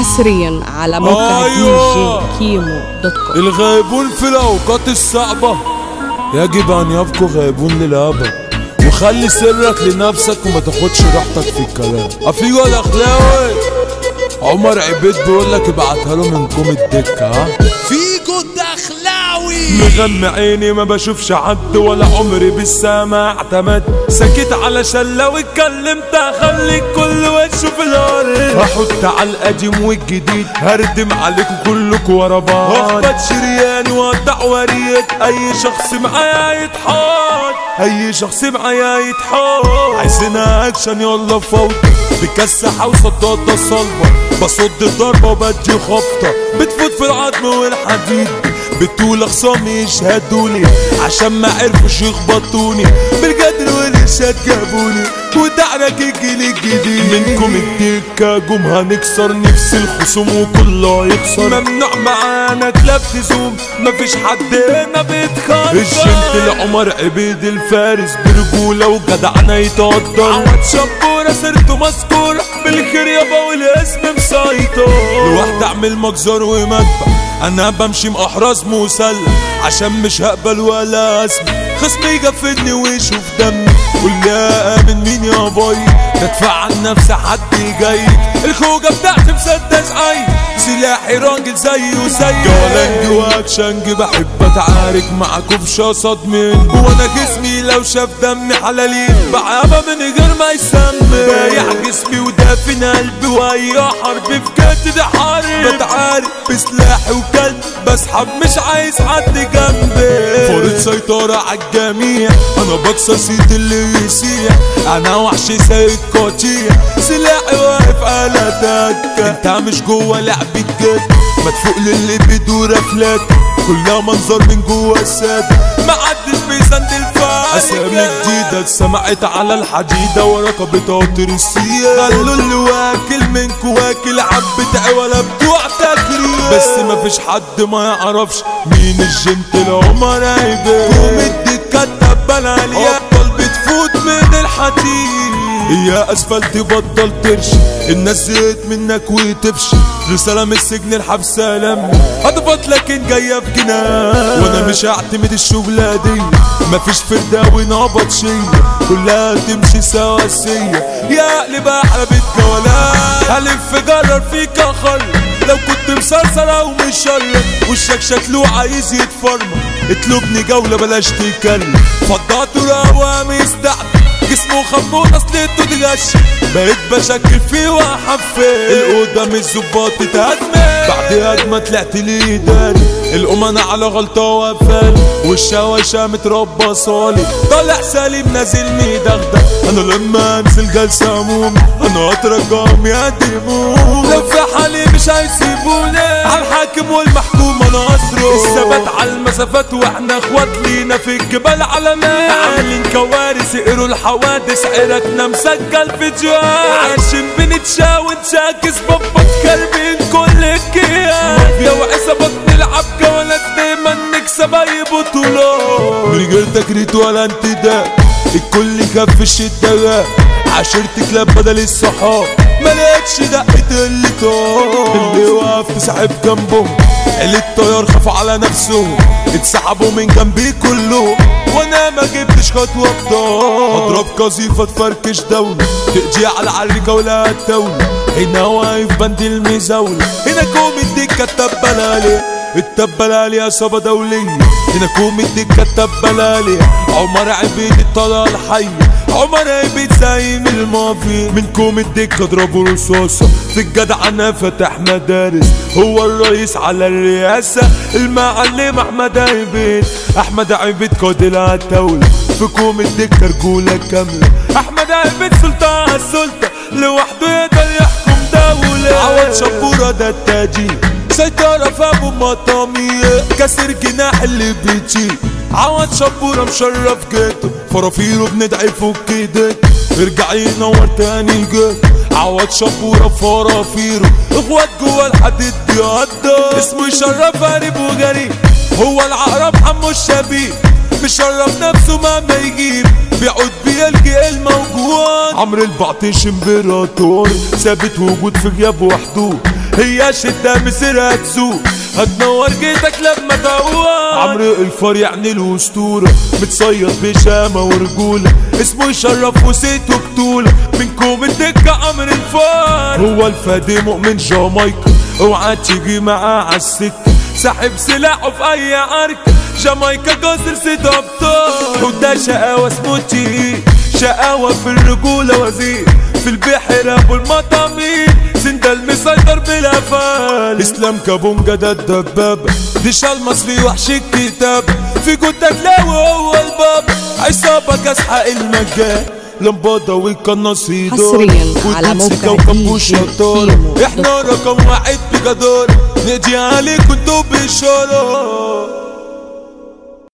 حصريا على موقع دي أيوة. جي كيمو دوت كوم الغيبون في الأوقات الصعبة يجب أن يبقوا غيبون للأبد وخلي سرك لنفسك وما تاخدش راحتك في الكلام أفيجو الأخلاوي عمر عبيد بيقول لك ابعتها له من كوم الدكة ها فيجو الدخلاوي مغمى عيني ما بشوفش حد ولا عمري بالسماع اعتمد سكت علشان لو اتكلمت هخليك كل وشه في الارض هحط على القديم والجديد هردم عليكم كلكم ورا بعض واخبط شريان واقطع وريد اي شخص معايا يتحط اي شخص معايا يتحط عايزينها اكشن يلا فوت بكسح وصدادة صلبة بصد الضربة وبدي خبطة بتفوت في العظم والحديد بتقول خصامي يشهدولي عشان ما عرفوش يخبطوني بالقدر والارشاد جابوني وتعرك الجيل الجديد منكم الدكة جم هنكسر نفس الخصوم وكله يخسر ممنوع معانا كلاب تزوم مفيش حد هنا بيتخطر الجنت لعمر عبيد الفارس برجولة وجدعنا يتقدر عوض شبورة سيرته مذكورة بالخير يابا والاسم مسيطر لوحدي اعمل مجزر ومدفع انا بمشي محرز مسلح عشان مش هقبل ولا اسمع خصمي يقفلني ويشوف دمي قول لي من مين يا باي تدفع عن نفسي حد جاي الخوجة بتاعتي مسدس عين سلاحي راجل زيه زي جولانج واكشنج بحب اتعارك معاكوا في شصد من وانا جسمي لو شاف دمي حلالين بعابة من غير ما يسمي بايع جسمي ودافن قلبي واي حرب في كاتد حرب بتعارك بسلاحي وكلب بسحب مش عايز حد جنبي فرض سيطرة عالجميع انا بكسر سيت اللي يسيح انا وحش سيد قطيع سلاحي واقف على تكة انت مش جوه لعبة جد مدفوق للي بيدور افلاك كلها منظر من جوه الساد ما حدش بيسند الفارق اسامي جديدة اتسمعت على الحديدة ورقبة قطر السياد خلوا اللي واكل منكو واكل عبة ولا بتوع تكريم بس مفيش حد ما يعرفش مين الجنت العمر عيبين قوم الدكة تبان عليها ابطال بتفوت من الحديد يا اسفلت بطل ترشي الناس زهقت منك وتفشي رسالة من السجن الحبس سلام هضبط لكن جاية في جنان وانا مش هعتمد الشغلة دي مفيش فرداوي نقبض شيء كلها تمشي سواسية يا قلب احلى بيت جولات هلف جرر فيك اخر لو كنت مسلسل او مش شر وشك شكله عايز يتفرمى اطلبني جولة بلاش تتكلم فضات روام يستعد جسمه خمون اصلته تغش بقيت بشكل فيه واحفل الاوضه من الظباط اتهدمت بعد هجمه طلعت لي داري الامنا على غلطه وقفال والشوشه متربى صالي طالع سليم نازل مدغدغ انا لما انزل جلسه موم انا اترجم يا ديمون لو في حالي مش هيسيبوني على الحاكم والمحكوم انا اسره الثبات على المسافات واحنا اخوات لينا في الجبال علامات عاملين كوارث يقروا الحوادث عرقنا مسجل فيديوهات عايشين بنتشاوي نشاكس بابا كلبين كل الكيان لو عصابات نلعب جولات دايما نكسب اي بطولات من غير تكريت ولا انتداء الكل كف الشدة عشرة كلاب بدل الصحاب ملقتش دقة اللي طار اللي واقف تسحب جنبهم اللي الطيار خافوا على نفسهم اتسحبوا من جنبي كلهم وانا ما جبتش خطوة بطار اضرب قذيفة تفركش دولة تقضي على العريكة ولا الدولة هنا واقف بند المزاولة هنا كوم الدكة التبلالي التبلالي عصابة دولية هنا كوم الدكة التبلالي عمر عبيد الطلعة الحية عمر عبيد زعيم المافيا من كوم الدكة اضربوا رصاصة في الجدع انا فتح مدارس هو الرئيس على الرئاسة المعلم احمد عبيد احمد عبيد قائد الدولة في كوم الدكة رجولة كاملة احمد عبيد سلطان على السلطة لوحده يقدر يحكم دولة عوض شبورة ده التاجير سيطرة في ابو مطامية كسر جناح اللي بيجي عوض شبورة مشرف جيته فرافيره بندعي فوق ايدك ارجع ينور تاني جيت عوض شبورة فرافيره اخوات جوا الحديد بيقدر اسمه يشرف قريب وجريء هو العقرب حمو الشبيه مشرف نفسه مهما يجيب بيعود بيلقي الموجود عمرو البعطيش امبراطور ثابت وجود في غياب وحضور هي شدة مسيرها تسوق هتنور جيتك لما تقوى عمرو الفار يعني الاسطورة متصيد بشامة ورجولة اسمه يشرف وسيته بطولة منكم الدكة عمرو الفار هو الفادي مؤمن جامايكا اوعى تيجي معاه عالسكة ساحب سلاحه في اي عركة جامايكا جزر ست ابطال وده شقاوة اسمه تي شقاوة في الرجولة وزير في البحر ابو المطامير سندال مسيطر بالافعال اسلام كابونجا ده الدبابة ديشا المصري وحش الكتاب في جدك لو هو الباب عصابة كاسحة المجال لمبادة والقناص حصرياً على موقع كوكب DJ وشطارة كيمو دوت احنا رقم واحد بجدارة نقضي عليكم انتوا بإشارة